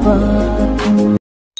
பார்க்கும்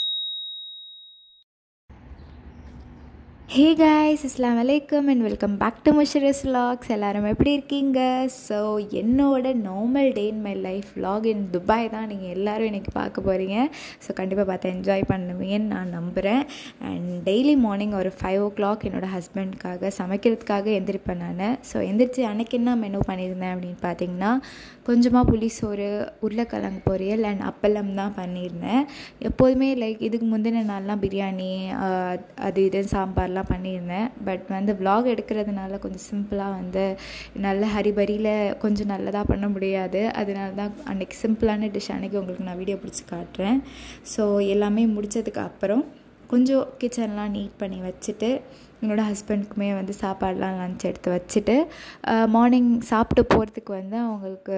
ஹே காய்ஸ் அஸ்லாம் வலைக்கம் அண்ட் வெல்கம் பேக் டு முஷரஸ் vlogs எல்லாரும் எப்படி இருக்கீங்க ஸோ என்னோட normal day in my life vlog in Dubai தான் நீங்கள் எல்லோரும் இன்றைக்கி பார்க்க போகிறீங்க ஸோ கண்டிப்பாக பார்த்து என்ஜாய் பண்ணுவீங்கன்னு நான் நம்புகிறேன் அண்ட் டெய்லி மார்னிங் ஒரு ஃபைவ் ஓ கிளாக் என்னோடய ஹஸ்பண்ட்காக சமைக்கிறதுக்காக எந்திரிப்பேன் நான் ஸோ எந்திரிச்சு அன்றைக்கி என்ன மெனு பண்ணியிருந்தேன் அப்படின்னு பார்த்தீங்கன்னா கொஞ்சமாக புளிசோறு உருளைக்கிழங்கு பொரியல் அண்ட் அப்பளம் தான் பண்ணியிருந்தேன் எப்போதுமே லைக் இதுக்கு முந்தின நாள்லாம் பிரியாணி ஆஹ், அது இது சாம்பார்லாம் பண்ணியிருந்தேன் பட் வந்து vlog எடுக்கிறதுனால கொஞ்சம் சிம்பிளாக வந்து நல்ல ஹரிபரியில் கொஞ்சம் நல்லதாக பண்ண முடியாது அதனால தான் அன்றைக்கி சிம்பிளான டிஷ் அன்றைக்கி உங்களுக்கு நான் வீடியோ பிடிச்சி காட்டுறேன் ஸோ எல்லாமே முடிச்சதுக்கு அப்புறம் கொஞ்சம் கிச்சன்லாம் நீட் பண்ணி வச்சுட்டு என்னோடய ஹஸ்பண்ட்க்குமே வந்து சாப்பாடெலாம் லஞ்ச் எடுத்து வச்சுட்டு மார்னிங் சாப்பிட்டு போகிறதுக்கு வந்து அவங்களுக்கு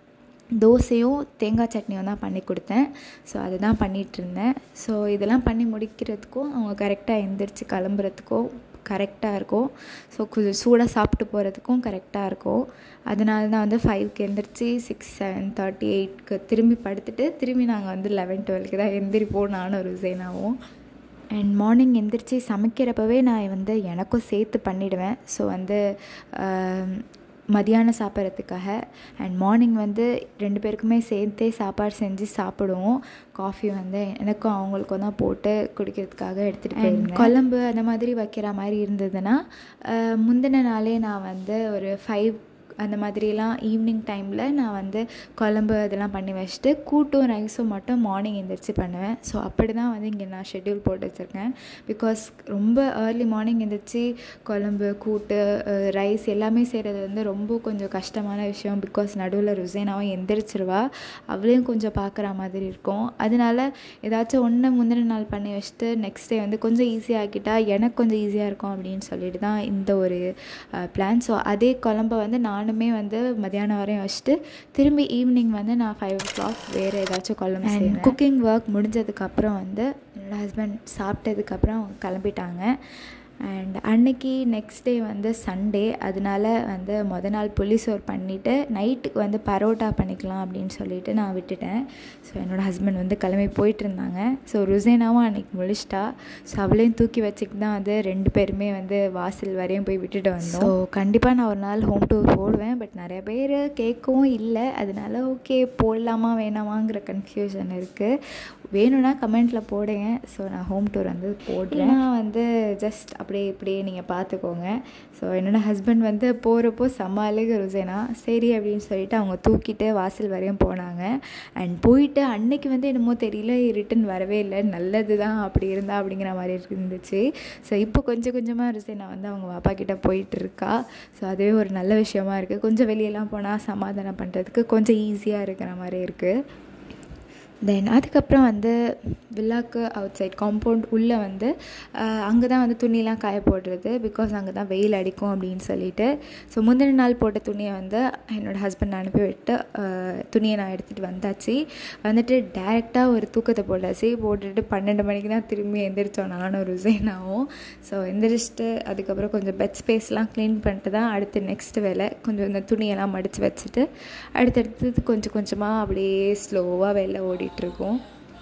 தோசையும் தேங்காய் சட்னியும் தான் பண்ணி கொடுத்தேன் ஸோ அதுதான் பண்ணிகிட்டு இருந்தேன் ஸோ இதெல்லாம் பண்ணி முடிக்கிறதுக்கும் அவங்க கரெக்டாக எந்திரிச்சு கிளம்புறதுக்கும் கரெக்டாக இருக்கும் ஸோ கொஞ்சம் சூடாக சாப்பிட்டு போகிறதுக்கும் கரெக்டாக இருக்கும் அதனால தான் வந்து ஃபைவ்க்கு எந்திரிச்சு சிக்ஸ் செவன் தேர்ட்டி எயிட்க்கு திரும்பி படுத்துட்டு திரும்பி நாங்கள் வந்து லெவன் டுவெல்க்கு தான் எந்திரிப்போம் நானும் ஒரு ஜெயினாவும் அண்ட் மார்னிங் எந்திரிச்சு சமைக்கிறப்பவே நான் வந்து எனக்கும் சேர்த்து பண்ணிவிடுவேன் ஸோ வந்து ஆம், மதியானம் சாப்பிட்றதுக்காக அண்ட் மார்னிங் வந்து ரெண்டு பேருக்குமே சேர்த்தே சாப்பாடு செஞ்சு சாப்பிடுவோம் காஃபி வந்து எனக்கும் அவங்களுக்கும் தான் போட்டு குடிக்கிறதுக்காக எடுத்துகிட்டு போயிருந்தேன் குழம்பு அந்த மாதிரி வைக்கிற மாதிரி இருந்ததுன்னா ஆஹ், முந்தின நாளே நான் வந்து ஒரு ஃபைவ் அந்த மாதிரிலாம் ஈவினிங் டைமில் நான் வந்து குழம்பு அதெல்லாம் பண்ணி வச்சுட்டு கூட்டும் ரைஸும் மட்டும் மார்னிங் எந்திரிச்சு பண்ணுவேன் ஸோ அப்படி தான் வந்து இங்கே நான் ஷெட்யூல் போட்டு வச்சுருக்கேன் பிகாஸ் ரொம்ப ஏர்லி மார்னிங் எந்திரிச்சு குழம்பு கூட்டு ரைஸ் எல்லாமே செய்கிறது வந்து ரொம்ப கொஞ்சம் கஷ்டமான விஷயம் பிகாஸ் நடுவில் ருசேனாவும் எந்திரிச்சிருவா அவளையும் கொஞ்சம் பார்க்குற மாதிரி இருக்கும் அதனால ஏதாச்சும் ஒன்று முந்தின நாள் பண்ணி வச்சுட்டு நெக்ஸ்ட் டே வந்து கொஞ்சம் ஈஸியாக ஆக்கிட்டா எனக்கு கொஞ்சம் ஈஸியாக இருக்கும் அப்படின்னு சொல்லிட்டு தான் இந்த ஒரு பிளான் ஸோ அதே குழம்ப வந்து நானுமே வந்து மத்தியானம் வரையும் வச்சுட்டு திரும்பி ஈவினிங் வந்து நான் ஃபைவ் ஓ கிளாக் வேறு ஏதாச்சும் குழம்பு செய்வேன் குக்கிங் ஒர்க் முடிஞ்சதுக்கப்புறம் வந்து என்னோடய ஹஸ்பண்ட் சாப்பிட்டதுக்கப்புறம் அவங்க கிளம்பிட்டாங்க அண்ட் அன்னைக்கு நெக்ஸ்ட் டே வந்து சண்டே அதனால வந்து முத நாள் புளிசோர் பண்ணிவிட்டு நைட்டுக்கு வந்து பரோட்டா பண்ணிக்கலாம் அப்படின்னு சொல்லிட்டு நான் விட்டுட்டேன் ஸோ என்னோடய ஹஸ்பண்ட் வந்து கிளம்பி போயிட்டு இருந்தாங்க ஸோ ருசேனாவும் அன்னைக்கு முழிச்சிட்டா ஸோ அவளையும் தூக்கி வச்சுட்டு தான் வந்து ரெண்டு பேருமே வந்து வாசல் வரையும் போய் விட்டுட்டு வந்தோம் ஸோ கண்டிப்பாக நான் ஒரு நாள் ஹோம் டூர் போடுவேன் பட் நிறைய பேர் கேட்கவும் இல்லை அதனால ஓகே போடலாமா வேணாமாங்கிற கன்ஃபியூஷன் இருக்குது வேணும்னா கமெண்ட்டில் போடுங்க ஸோ நான் ஹோம் டூர் வந்து போடுறேன் நான் வந்து ஜஸ்ட் அப்படியே இப்படியே நீங்கள் பார்த்துக்கோங்க ஸோ என்னோடய ஹஸ்பண்ட் வந்து போகிறப்போ செம்ம அழுகு ருசேனா சரி அப்படின்னு சொல்லிட்டு அவங்க தூக்கிட்டு வாசல் வரையும் போனாங்க அண்ட் போயிட்டு அன்னைக்கு வந்து என்னமோ தெரியல ரிட்டன் வரவே இல்லை நல்லது தான் அப்படி இருந்தா அப்படிங்கிற மாதிரி இருந்துச்சு ஸோ இப்போ கொஞ்சம் கொஞ்சமாக ருசேனா வந்து அவங்க பாப்பா கிட்ட போயிட்டு இருக்கா ஸோ அதுவே ஒரு நல்ல விஷயமா இருக்குது கொஞ்சம் வெளியெல்லாம் போனால் சமாதானம் பண்ணுறதுக்கு கொஞ்சம் ஈஸியாக இருக்கிற மாதிரி இருக்குது தென் அதுக்கப்புறம் வந்து வில்லாக்கு அவுட் சைட் காம்பவுண்ட் உள்ளே வந்து அங்கே தான் வந்து துணியெலாம் காய போடுறது பிகாஸ் அங்கே தான் வெயில் அடிக்கும் அப்படின்னு சொல்லிட்டு ஸோ முந்தின நாள் போட்ட துணியை வந்து என்னோடய ஹஸ்பண்ட் அனுப்பி விட்டு ஆஹ், துணியை நான் எடுத்துகிட்டு வந்தாச்சு வந்துட்டு டேரெக்டாக ஒரு தூக்கத்தை போட்டாச்சு போட்டுட்டு பன்னெண்டு மணிக்கு தான் திரும்பி எந்திரிச்சோம் நானும் ருசைனாவும் ஸோ எந்திரிச்சிட்டு அதுக்கப்புறம் கொஞ்சம் பெட் ஸ்பேஸ்லாம் க்ளீன் பண்ணிட்டு தான் அடுத்து நெக்ஸ்ட் வேலை கொஞ்சம் இந்த துணியெல்லாம் மடித்து வச்சுட்டு அடுத்தடுத்தது கொஞ்சம் கொஞ்சமாக அப்படியே ஸ்லோவாக வெளில ஓடிட்டுருக்கோம்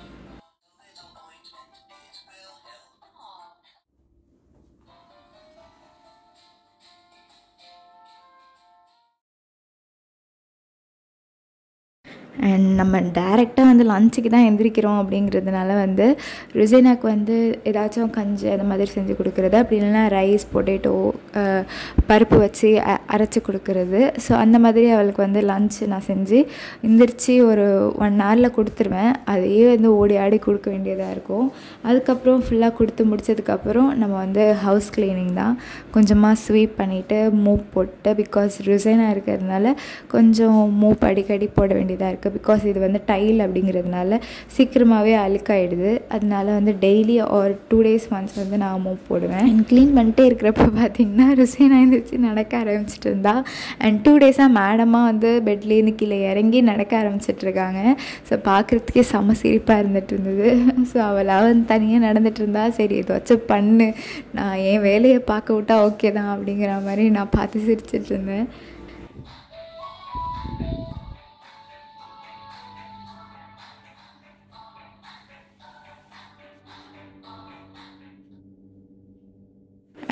அண்ட் நம்ம டேரெக்டாக வந்து லஞ்சுக்கு தான் எந்திரிக்கிறோம் அப்படிங்கிறதுனால வந்து ருசைனாக்கு வந்து ஏதாச்சும் கஞ்சி அந்த மாதிரி செஞ்சு கொடுக்குறது அப்படி இல்லைன்னா ரைஸ் பொட்டேட்டோ பருப்பு வச்சு அ- அரைச்சி கொடுக்குறது ஸோ அந்த மாதிரி அவளுக்கு வந்து லஞ்ச் நான் செஞ்சு எந்திரிச்சு ஒரு ஒன் ஹவரில் கொடுத்துருவேன் அதையே வந்து ஓடி ஆடி கொடுக்க வேண்டியதாக இருக்கும் அதுக்கப்புறம் ஃபுல்லாக கொடுத்து முடிச்சதுக்கப்புறம் நம்ம வந்து ஹவுஸ் க்ளீனிங் தான் கொஞ்சமாக ஸ்வீப் பண்ணிவிட்டு மூப் போட்டு பிகாஸ் ருசைனா இருக்கிறதுனால கொஞ்சம் மூப் அடிக்கடி போட வேண்டியதாக இருக்குது பிகாஸ் இது வந்து டைல் அப்படிங்கிறதுனால சீக்கிரமாகவே அழுக்காயிடுது அதனால வந்து டெய்லி ஒரு டூ டேஸ் ஒன்ஸ் வந்து நான் மூவ் போடுவேன் அண்ட் க்ளீன் பண்ணிட்டே இருக்கிறப்ப பார்த்தீங்கன்னா ருசேனா எழுந்திரிச்சு நடக்க ஆரம்பிச்சிட்டு இருந்தா அண்ட் டூ டேஸாக மேடமாக வந்து பெட்லேருந்து கீழே இறங்கி நடக்க ஆரம்பிச்சிட்டு இருக்காங்க ஸோ பார்க்குறதுக்கே செம்ம சிரிப்பாக இருந்துட்டு இருந்தது ஸோ அவள் அவன் தனியாக நடந்துட்டு இருந்தா சரி இதை வச்சு பண்ணு நான் என் வேலையை பார்க்க விட்டா ஓகே தான் அப்படிங்கிற மாதிரி நான் பார்த்து சிரிச்சிட்டு இருந்தேன்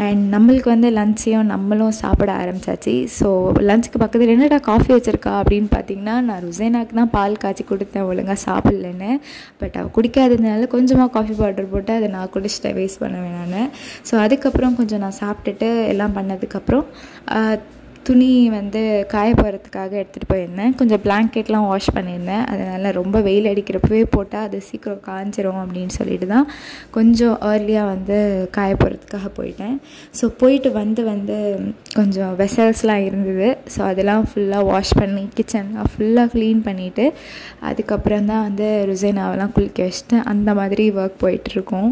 அண்ட் நம்மளுக்கு வந்து லஞ்சையும் நம்மளும் சாப்பிட ஆரம்பிச்சாச்சு ஸோ லஞ்சுக்கு பக்கத்தில் என்னடா காஃபி வச்சுருக்கா அப்படின்னு பார்த்தீங்கன்னா நான் ருசேனாக்கு தான் பால் காய்ச்சி கொடுத்தேன் ஒழுங்காக சாப்பிட்லன்னு பட் அவள் குடிக்காததுனால கொஞ்சமாக காஃபி பவுடர் போட்டு அதை நான் குடிச்சிட்டேன் வேஸ்ட் பண்ணுவேன் நான் ஸோ அதுக்கப்புறம் கொஞ்சம் நான் சாப்பிட்டுட்டு எல்லாம் பண்ணதுக்கப்புறம் துணி வந்து காய போகிறதுக்காக எடுத்துகிட்டு போயிருந்தேன் கொஞ்சம் பிளாங்கெட்லாம் வாஷ் பண்ணியிருந்தேன் அதனால் ரொம்ப வெயில் அடிக்கிறப்பவே போட்டால் அது சீக்கிரம் காஞ்சிரும் அப்படின்னு சொல்லிட்டு தான் கொஞ்சம் ஏர்லியாக வந்து காய போகிறதுக்காக போயிட்டேன் ஸோ போயிட்டு வந்து வந்து கொஞ்சம் வெசல்ஸ்லாம் இருந்தது ஸோ அதெல்லாம் ஃபுல்லாக வாஷ் பண்ணி கிச்சன்லாம் ஃபுல்லாக க்ளீன் பண்ணிவிட்டு அதுக்கப்புறம் தான் வந்து ருசைனாவெல்லாம் குளிக்க வச்சுட்டு அந்த மாதிரி ஒர்க் போயிட்டுருக்கோம்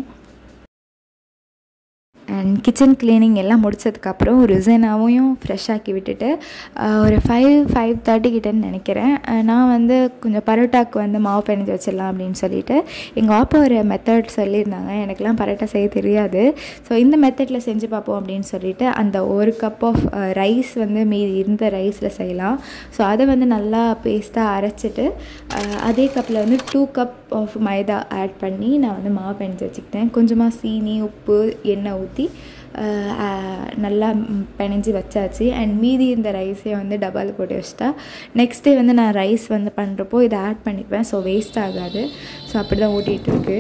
அண்ட் கிச்சன் க்ளீனிங் எல்லாம் முடிச்சதுக்கப்புறம் ரிசைனாவையும் ஃப்ரெஷ் ஆக்கி விட்டுட்டு ஒரு ஃபைவ் ஃபைவ் தேர்ட்டி கிட்டேன்னு நினைக்கிறேன் நான் வந்து கொஞ்சம் பரோட்டாக்கு வந்து மாவு பிணைஞ்சு வச்சிடலாம் அப்படின்னு சொல்லிட்டு எங்கள் அப்பா ஒரு மெத்தட் சொல்லியிருந்தாங்க எனக்குலாம் பரோட்டா செய்ய தெரியாது ஸோ இந்த மெத்தடில் செஞ்சு பார்ப்போம் அப்படின்னு சொல்லிட்டு அந்த ஒரு கப் ஆஃப் ரைஸ் வந்து மீதி இருந்த ரைஸில் செய்யலாம் ஸோ அதை வந்து நல்லா பேஸ்ட்டாக அரைச்சிட்டு அதே கப்பில் வந்து two cup of maida add பண்ணி நான் வந்து மாவு பிணைஞ்சு வச்சுக்கிட்டேன் கொஞ்சமாக சீனி உப்பு எண்ணெய் ஊற்றி நல்லா பிணைஞ்சி வச்சாச்சு அண்ட் மீதி இந்த ரைஸை வந்து டபால் போட்டு வச்சுட்டா நெக்ஸ்ட் டே வந்து நான் ரைஸ் வந்து பண்ணுறப்போ இதை ஆட் பண்ணிப்பேன் ஸோ வேஸ்ட் ஆகாது ஸோ அப்படி தான் ஓட்டிகிட்ருக்கு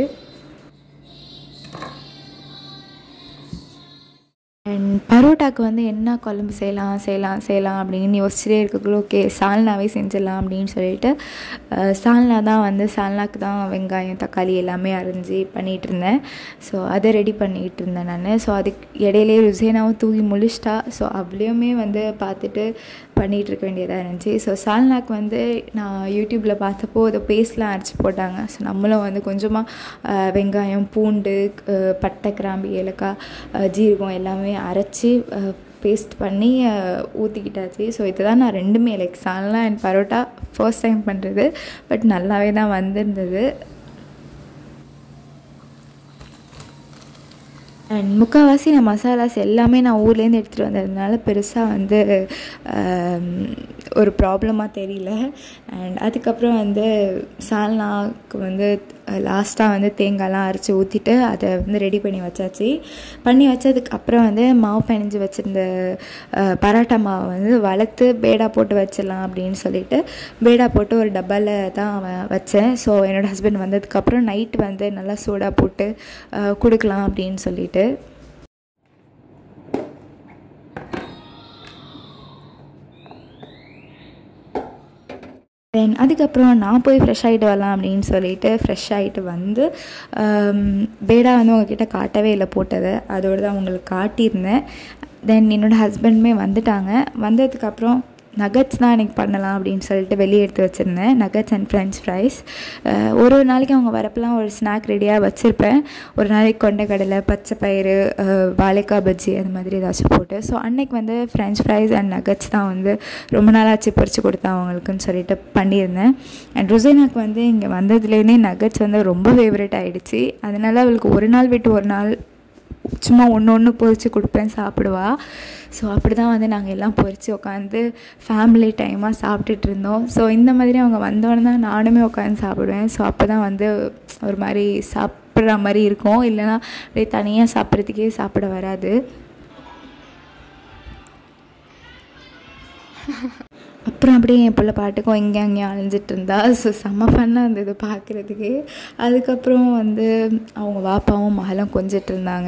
அண்ட் பரோட்டாக்கு வந்து என்ன குழம்பு செய்யலாம் செய்யலாம் செய்யலாம் அப்படின்னு யோசிச்சுட்டே இருக்கக்குள்ள ஓகே சால்னாவே செஞ்சிடலாம் அப்படின்னு சொல்லிட்டு சால்னா தான் வந்து சால்னாக்கு தான் வெங்காயம் தக்காளி எல்லாமே அரிஞ்சு பண்ணிகிட்டு இருந்தேன் ஸோ அதை ரெடி பண்ணிகிட்டு இருந்தேன் நான் ஸோ அதுக்கு இடையிலே ருசேனாவும் தூங்கி முழிச்சிட்டா ஸோ அவளையுமே வந்து பார்த்துட்டு பண்ணிகிட்டு இருக்க வேண்டியதாக இருந்துச்சு ஸோ சால்னாக்கு வந்து நான் யூடியூப்பில் பார்த்தப்போ அதை பேஸ்ட்லாம் அரைச்சி போட்டாங்க ஸோ நம்மளும் வந்து கொஞ்சமாக வெங்காயம் பூண்டு பட்டை கிராம்பு ஏலக்காய் ஜீரகம் எல்லாமே அரைச்சி பேஸ்ட் பண்ணி ஊற்றிக்கிட்டாச்சு ஸோ இதுதான் நான் ரெண்டுமே like salna and parotta first time பண்ணுறது பட் நல்லாவே தான் வந்திருந்தது அண்ட் முக்கால்வாசி நான் மசாலாஸ் எல்லாமே நான் ஊர்லேருந்து எடுத்துகிட்டு வந்ததுனால பெருசாக வந்து ஒரு ப்ராப்ளமாக தெரியல அண்ட் அதுக்கப்புறம் வந்து சால்னாக்கு வந்து லாஸ்ட்டாக வந்து தேங்காய்லாம் அரைச்சி ஊற்றிட்டு அதை வந்து ரெடி பண்ணி வச்சாச்சு பண்ணி வச்சதுக்கு அப்புறம் வந்து மாவு பிணைஞ்சு வச்சுருந்த பரோட்டா மாவை வந்து வளர்த்து பேடா போட்டு வச்சிடலாம் அப்படின்னு சொல்லிட்டு பேடா போட்டு ஒரு டப்பாவில் தான் வச்சேன் ஸோ என்னோடய ஹஸ்பண்ட் வந்ததுக்கப்புறம் நைட் வந்து நல்லா சூடாக போட்டு கொடுக்கலாம் அப்படின்னு சொல்லிட்டு தென் அதுக்கப்புறம் நான் போய் ஃப்ரெஷ் ஆகிட்டு வரலாம் அப்படின்னு சொல்லிட்டு ஃப்ரெஷ் ஆகிட்டு வந்து பேடா வந்து உங்ககிட்ட காட்டவே இல்லை போட்டதை அதோடு தான் உங்களுக்கு காட்டியிருந்தேன் தென் என்னோடய ஹஸ்பண்டுமே வந்துட்டாங்க வந்ததுக்கப்புறம் நகட்ஸ் தான் எனக்கு பண்ணலாம் அப்படின்னு சொல்லிட்டு வெளியே எடுத்து வச்சுருந்தேன் நகட்ஸ் அண்ட் ஃப்ரெஞ்ச் ஃப்ரைஸ் ஒரு ஒரு நாளைக்கு அவங்க வரப்பெல்லாம் ஒரு ஸ்நாக் ரெடியாக வச்சுருப்பேன் ஒரு நாளைக்கு கொண்டைக்கடலை பச்சை பயிறு வாழைக்காய் பஜ்ஜி அது மாதிரி ஏதாச்சும் போட்டு ஸோ அன்னைக்கு வந்து ஃப்ரெஞ்ச் ஃப்ரைஸ் அண்ட் நகட்ஸ் தான் வந்து ரொம்ப நாளாச்சு பொறிச்சு கொடுத்தேன் அவங்களுக்குன்னு சொல்லிட்டு பண்ணியிருந்தேன் அண்ட் ருசைனாக்கு வந்து இங்கே வந்ததுலேருந்தே நகட்ஸ் வந்து ரொம்ப ஃபேவரட் ஆகிடுச்சு அதனால் அவளுக்கு ஒரு நாள் விட்டு ஒரு நாள் சும்மா ஒன்று ஒன்று பொறிச்சு கொடுப்பேன் சாப்பிடுவா ஸோ அப்படி தான் வந்து நாங்கள் எல்லாம் பொறிச்சு உட்காந்து ஃபேமிலி டைமாக சாப்பிட்டுட்டு இருந்தோம் ஸோ இந்த மாதிரி அவங்க வந்தோடனே தான் நானுமே உட்காந்து சாப்பிடுவேன் ஸோ அப்போ தான் வந்து ஒரு மாதிரி சாப்பிட்ற மாதிரி இருக்கும் இல்லைனா அப்படியே தனியாக சாப்பிட்றதுக்கே சாப்பிட வராது அப்புறம் அப்படியே என் பிள்ளை பாட்டுக்கும் இங்கே அங்கேயும் அழிஞ்சிட்டு இருந்தா ஸோ செம்ம ஃபன்னாக இருந்தது பார்க்குறதுக்கு அதுக்கப்புறம் வந்து அவங்க வாப்பாவும் மகளும் கொஞ்சிட்டு இருந்தாங்க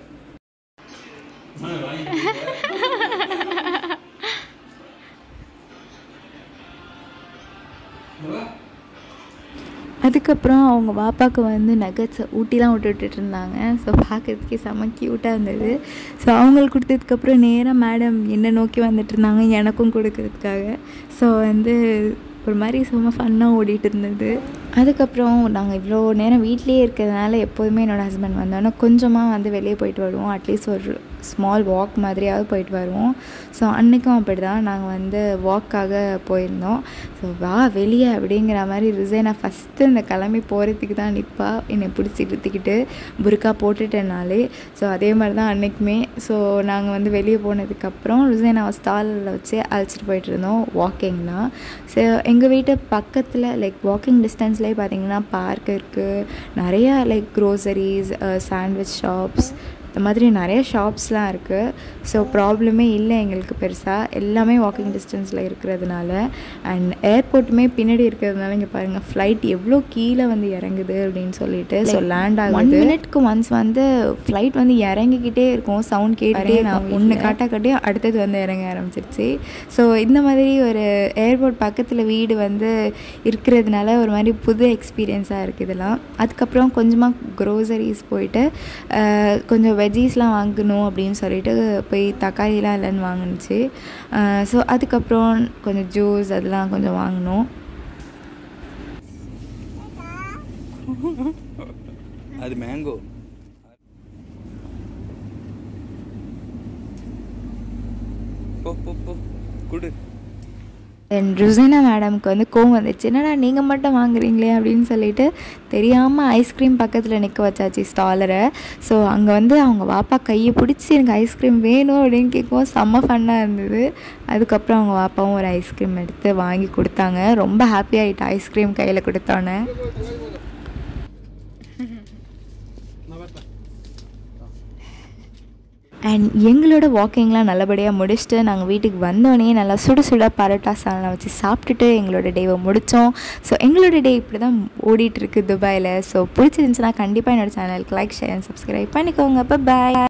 அதுக்கப்புறம் அவங்க பாப்பாவுக்கு வந்து நகட்ஸை ஊட்டிலாம் விட்டு விட்டுட்டு இருந்தாங்க ஸோ பார்க்குறதுக்கே செம்ம க்யூட்டாக இருந்தது ஸோ அவங்களுக்கு கொடுத்ததுக்கப்புறம் நேராக மேடம் என்னை நோக்கி வந்துட்டு இருந்தாங்க எனக்கும் கொடுக்கறதுக்காக ஸோ வந்து ஒரு மாதிரி சும்மா ஃபன்னாக ஓடிட்டு இருந்தது அதுக்கப்புறம் நாங்கள் இவ்வளோ நேரம் வீட்லேயே இருக்கிறதுனால எப்போதுமே என்னோடய ஹஸ்பண்ட் வந்தோன்னா கொஞ்சமாக வந்து வெளியே போயிட்டு வருவோம் அட்லீஸ்ட் ஒரு ஸ்மால் வாக் மாதிரியாவது போயிட்டு வருவோம் ஸோ அன்றைக்கும் அப்படி தான் நாங்கள் வந்து வாக்காக போயிருந்தோம் ஸோ வா வெளியே அப்படிங்கிற மாதிரி ரிசைனாக ஃபஸ்ட்டு இந்த கிளம்பி போகிறதுக்கு தான் நிற்பா என்னை பிடிச்சி இழுத்துக்கிட்டு புருக்கா போட்டுட்டேனாலே ஸோ அதே மாதிரி தான் அன்றைக்குமே ஸோ நாங்கள் வந்து வெளியே போனதுக்கப்புறம் ரிசைனாவை ஸ்டாலில் வச்சு அழைச்சிட்டு போயிட்டு இருந்தோம் வாக்கிங் தான் ஸோ எங்கள் வீட்டு பக்கத்தில் லைக் வாக்கிங் டிஸ்டன்ஸ்லேயே பார்த்தீங்கன்னா பார்க் இருக்குது நிறையா லைக் க்ரோசரிஸ் சாண்ட்விச் ஷாப்ஸ் இந்த மாதிரி நிறைய ஷாப்ஸ்லாம் இருக்குது ஸோ ப்ராப்ளமே இல்லை எங்களுக்கு பெருசாக எல்லாமே வாக்கிங் டிஸ்டன்ஸில் இருக்கிறதுனால அண்ட் ஏர்போர்ட்டுமே பின்னாடி இருக்கிறதுனால இங்கே பாருங்கள் ஃப்ளைட் எவ்வளோ கீழே வந்து இறங்குது அப்படின்னு சொல்லிட்டு ஸோ லேண்ட் ஆகுது ஒன் மினிட்க்கு ஒன்ஸ் வந்து ஃப்ளைட் வந்து இறங்கிக்கிட்டே இருக்கும் சவுண்ட் கேட்டுட்டே நான் ஒன்று காட்டா காட்டியும் அடுத்தது வந்து இறங்க ஆரம்பிச்சிருச்சு ஸோ இந்த மாதிரி ஒரு ஏர்போர்ட் பக்கத்தில் வீடு வந்து இருக்கிறதுனால ஒரு மாதிரி புது எக்ஸ்பீரியன்ஸாக இருக்குது இதெல்லாம் அதுக்கப்புறம் கொஞ்சமாக க்ரோசரிஸ் போயிட்டு கொஞ்சம் வெஜ்ஜீஸ்லாம் வாங்கணும் அப்படின்னு சொல்லிட்டு போய் தக்காளிலாம் இல்லைன்னு வாங்கினுச்சு ஸோ அதுக்கப்புறம் கொஞ்சம் ஜூஸ் அதெல்லாம் கொஞ்சம் வாங்கினோம் அது மேங்கோ போ போ போ குடு தென் ருசினா மேடம்க்கு வந்து கோவம் வந்துச்சு என்னடா நீங்கள் மட்டும் வாங்குறீங்களே அப்படின்னு சொல்லிட்டு தெரியாமல் ஐஸ்கிரீம் பக்கத்தில் நிற்க வச்சாச்சு ஸ்டாலரை ஸோ அங்கே வந்து அவங்க வாப்பா கையை பிடிச்சி எனக்கு ஐஸ்கிரீம் வேணும் அப்படின்னு கேட்கவும் செம்ம ஃபன்னாக இருந்தது அதுக்கப்புறம் அவங்க வாப்பாவும் ஒரு ஐஸ்கிரீம் எடுத்து வாங்கி கொடுத்தாங்க ரொம்ப ஹாப்பி ஆகிட்டு ஐஸ்கிரீம் கையில் கொடுத்தோன்னே அண்ட் எங்களோட வாக்கிங்லாம் நல்லபடியாக முடிச்சுட்டு நாங்கள் வீட்டுக்கு வந்தோடனே நல்லா சுட சுட பரோட்டா சால்னா வச்சு சாப்பிட்டுட்டு எங்களோட டேவை முடித்தோம் ஸோ எங்களோட டே இப்படி தான் ஓடிட்டுருக்கு துபாயில் ஸோ பிடிச்சிருந்துச்சுன்னா கண்டிப்பாக என்னோடய சேனலுக்கு லைக் ஷேர் அண்ட் சப்ஸ்கிரைப் பண்ணிக்கோங்க அப்போ பாய்